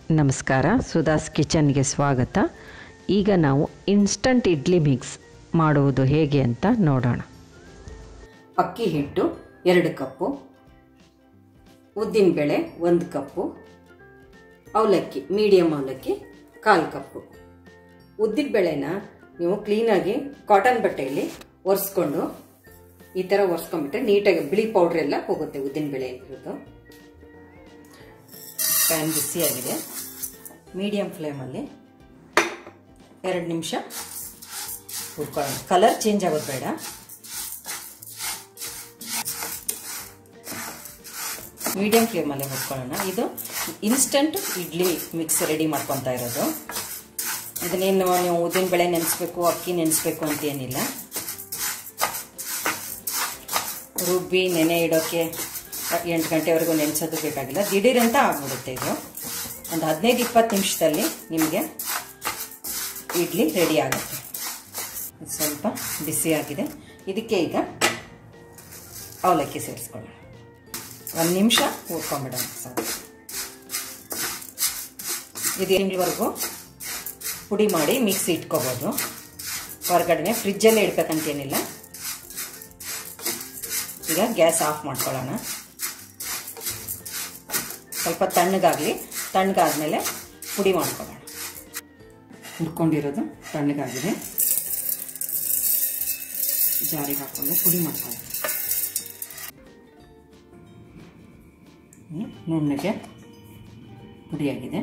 ನಮಸ್ಕಾರ ಸುಧಾಸ್ ಕಿಚನ್ಗೆ ಸ್ವಾಗತ ಈಗ ನಾವು ಇನ್ಸ್ಟಂಟ್ ಇಡ್ಲಿ ಮಿಕ್ಸ್ ಮಾಡುವುದು ಹೇಗೆ ಅಂತ ನೋಡೋಣ ಅಕ್ಕಿ ಹಿಟ್ಟು ಎರಡು ಕಪ್ಪು ಉದ್ದಿನಬೇಳೆ ಒಂದು ಕಪ್ಪು ಅವಲಕ್ಕಿ ಮೀಡಿಯಮ್ ಅವಲಕ್ಕಿ ಕಾಲು ಕಪ್ಪು ಉದ್ದಿನಬೇಳೆನ ನೀವು ಕ್ಲೀನಾಗಿ ಕಾಟನ್ ಬಟ್ಟೆಯಲ್ಲಿ ಒರೆಸ್ಕೊಂಡು ಈ ಥರ ಒರೆಸ್ಕೊಂಡ್ಬಿಟ್ರೆ ನೀಟಾಗಿ ಬಿಳಿ ಪೌಡ್ರ್ ಎಲ್ಲ ಹೋಗುತ್ತೆ ಉದ್ದಿನಬೇಳೆ ಇರೋದು ಪ್ಯಾನ್ ಬಿಸಿಯಾಗಿದೆ ಮೀಡಿಯಮ್ ಫ್ಲೇಮಲ್ಲಿ ಎರಡು ನಿಮಿಷ ಹುರ್ಕೊಳ್ಳೋಣ ಕಲರ್ ಚೇಂಜ್ ಆಗೋದು ಬೇಡ ಮೀಡಿಯಂ ಫ್ಲೇಮಲ್ಲೇ ಹುರ್ಕೊಳ್ಳೋಣ ಇದು ಇನ್ಸ್ಟಂಟ್ ಇಡ್ಲಿ ಮಿಕ್ಸ್ ರೆಡಿ ಮಾಡ್ಕೊತಾ ಇರೋದು ಇದನ್ನೇನು ನೀವು ಉದ್ದಿನಬೇಳೆ ನೆನೆಸ್ಬೇಕು ಅಕ್ಕಿ ನೆನೆಸ್ಬೇಕು ಅಂತ ಏನಿಲ್ಲ ರುಬ್ಬಿ ನೆನೆ ಇಡೋಕ್ಕೆ ಎಂಟು ಗಂಟೆವರೆಗೂ ನೆನೆಸೋದು ಬೇಕಾಗಿಲ್ಲ ದಿಢೀರಂತ ಆಗ್ಬಿಡುತ್ತೆ ಇದು ಒಂದು ಹದಿನೈದು ಇಪ್ಪತ್ತು ನಿಮಿಷದಲ್ಲಿ ನಿಮಗೆ ಇಡ್ಲಿ ರೆಡಿ ಆಗುತ್ತೆ ಸ್ವಲ್ಪ ಬಿಸಿಯಾಗಿದೆ ಇದಕ್ಕೆ ಈಗ ಅವಲಕ್ಕಿ ಸೇರಿಸ್ಕೊಳ್ಳೋಣ ಒಂದು ನಿಮಿಷ ಹುರ್ಕೊಂಬಿಡೋಣ ಸಾಕು ಇದು ತಿಂಗಳವರೆಗೂ ಪುಡಿ ಮಾಡಿ ಮಿಕ್ಸಿ ಇಟ್ಕೋಬೋದು ಹೊರಗಡೆ ಫ್ರಿಜ್ಜಲ್ಲೇ ಇಡ್ಬೇಕಂತೇನಿಲ್ಲ ಈಗ ಗ್ಯಾಸ್ ಆಫ್ ಮಾಡ್ಕೊಳ್ಳೋಣ ಸ್ವಲ್ಪ ತಣ್ಣಗಾಗಲಿ ತಣ್ಣಗಾದ್ಮೇಲೆ ಪುಡಿ ಮಾಡ್ಕೊಳ್ಳೋಣ ಹುರ್ಕೊಂಡಿರೋದು ತಣ್ಣಗಾಗಿದೆ ಜಾರಿಗೆ ಹಾಕ್ಕೊಂಡು ಪುಡಿ ಮಾಡ್ಕೊಳ್ಳೋಣ ನುಣ್ಣಗೆ ಪುಡಿಯಾಗಿದೆ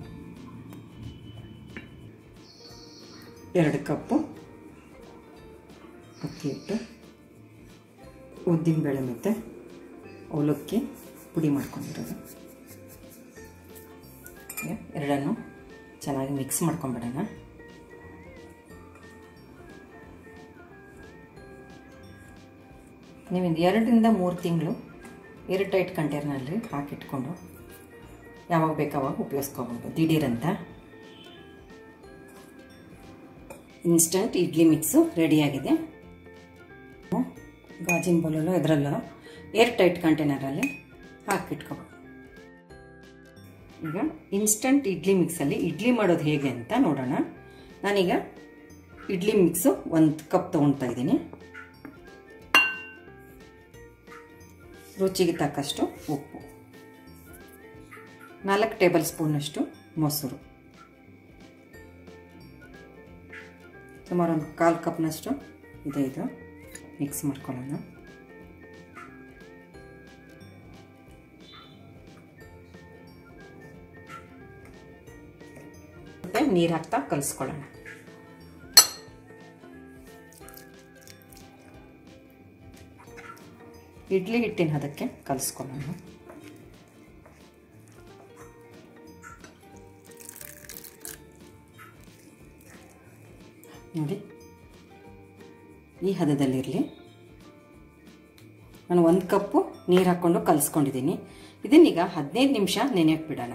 ಎರಡು ಕಪ್ಪು ಅಕ್ಕಿ ಹಿಟ್ಟು ಉದ್ದಿನಬೇಳೆ ಮತ್ತು ಅವಲಕ್ಕಿ ಪುಡಿ ಮಾಡ್ಕೊಂಡಿರೋದು ಎರಡನ್ನು ಚೆನ್ನಾಗಿ ಮಿಕ್ಸ್ ಮಾಡ್ಕೊಂಬಿಡೋಣ ನೀವಿಂದು ಎರಡರಿಂದ ಮೂರು ತಿಂಗಳು ಏರ್ ಟೈಟ್ ಕಂಟೈನರ್ನಲ್ಲಿ ಹಾಕಿಟ್ಕೊಂಡು ಯಾವಾಗ ಬೇಕು ಅವಾಗ ಉಪಯೋಗಿಸ್ಕೋಬೋದು ದಿಢೀರಂತ ಇನ್ಸ್ಟಂಟ್ ಇಡ್ಲಿ ಮಿಕ್ಸು ರೆಡಿಯಾಗಿದೆ ಗಾಜಿನ ಬೌಲಲ್ಲೋ ಇದರಲ್ಲೋ ಏರ್ ಟೈಟ್ ಕಂಟೈನರಲ್ಲಿ ಹಾಕಿಟ್ಕೋಬೋದು ಈಗ ಇನ್ಸ್ಟಂಟ್ ಇಡ್ಲಿ ಮಿಕ್ಸಲ್ಲಿ ಇಡ್ಲಿ ಮಾಡೋದು ಹೇಗೆ ಅಂತ ನೋಡೋಣ ನಾನೀಗ ಇಡ್ಲಿ ಮಿಕ್ಸು ಒಂದು ಕಪ್ ತೊಗೊಳ್ತಾ ಇದ್ದೀನಿ ರುಚಿಗೆ ತಕ್ಕಷ್ಟು ಉಪ್ಪು ನಾಲ್ಕು ಟೇಬಲ್ ಸ್ಪೂನಷ್ಟು ಮೊಸರು ಸುಮಾರು ಒಂದು ಕಾಲು ಕಪ್ನಷ್ಟು ಇದೆ ಇದು ಮಿಕ್ಸ್ ಮಾಡ್ಕೊಳ್ಳೋಣ ಮತ್ತೆ ನೀರು ಹಾಕ್ತಾ ಕಲಿಸ್ಕೊಳ್ಳೋಣ ಇಡ್ಲಿ ಹಿಟ್ಟಿನ ಅದಕ್ಕೆ ಕಲಿಸ್ಕೊಳ್ಳೋಣ ನೋಡಿ ಈ ಹದದಲ್ಲಿರಲಿ ನಾನು ಒಂದು ಕಪ್ಪು ನೀರು ಹಾಕ್ಕೊಂಡು ಕಲಿಸ್ಕೊಂಡಿದ್ದೀನಿ ಇದನ್ನೀಗ ಹದಿನೈದು ನಿಮಿಷ ನೆನೆಯಕ್ಕೆ ಬಿಡೋಣ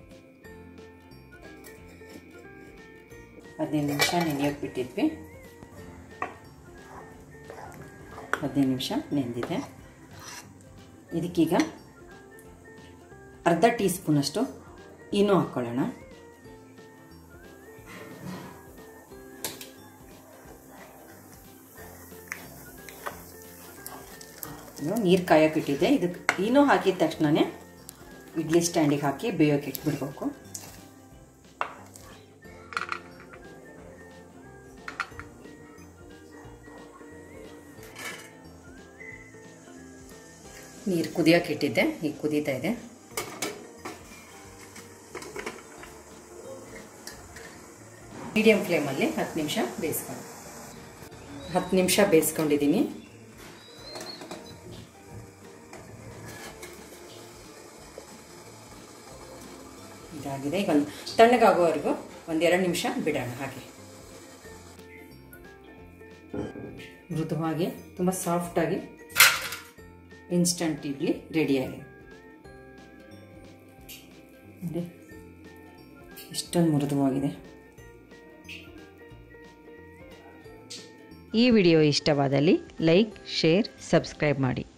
ಹದಿನೈದು ನಿಮಿಷ ನೆನೆಯೋಕೆ ಬಿಟ್ಟಿದ್ವಿ ಹದಿನೈದು ನಿಮಿಷ ನೆಂದಿದೆ ಇದಕ್ಕೀಗ ಅರ್ಧ ಟೀ ಸ್ಪೂನಷ್ಟು ಇನ್ನೂ ಹಾಕ್ಕೊಳ್ಳೋಣ ನೀರು ಕಾಯೋಕೆ ಇಟ್ಟಿದ್ದೆ ಇದಕ್ಕೆ ಇನ್ನೂ ಹಾಕಿದ ತಕ್ಷಣವೇ ಇಡ್ಲಿ ಸ್ಟ್ಯಾಂಡಿಗೆ ಹಾಕಿ ಬೇಯೋಕೆ ಇಟ್ಬಿಡ್ಬೇಕು ನೀರು ಕುದಿಯೋಕೆ ಇಟ್ಟಿದ್ದೆ ಈಗ ಕುದೀತಾ ಇದೆ ಮೀಡಿಯಂ ಫ್ಲೇಮಲ್ಲಿ ಹತ್ತು ನಿಮಿಷ ಬೇಯಿಸ್ಕೊಂಡು ಹತ್ತು ನಿಮಿಷ ಬೇಯಿಸ್ಕೊಂಡಿದ್ದೀನಿ ಇದಾಗಿದೆ ಈಗ ಒಂದು ತಣ್ಣಗಾಗೋವರೆಗೂ ಒಂದು ಎರಡು ನಿಮಿಷ ಬಿಡೋಣ ಹಾಗೆ ಮೃದುವಾಗಿ ತುಂಬ ಸಾಫ್ಟಾಗಿ ಇನ್ಸ್ಟಂಟ್ ಇಡ್ಲಿ ರೆಡಿಯಾಗಿದೆ ನೋಡಿ ಇಷ್ಟೊಂದು ಮೃದುವಾಗಿದೆ ಈ ವಿಡಿಯೋ ಇಷ್ಟವಾದಲ್ಲಿ ಲೈಕ್ ಶೇರ್ ಸಬ್ಸ್ಕ್ರೈಬ್ ಮಾಡಿ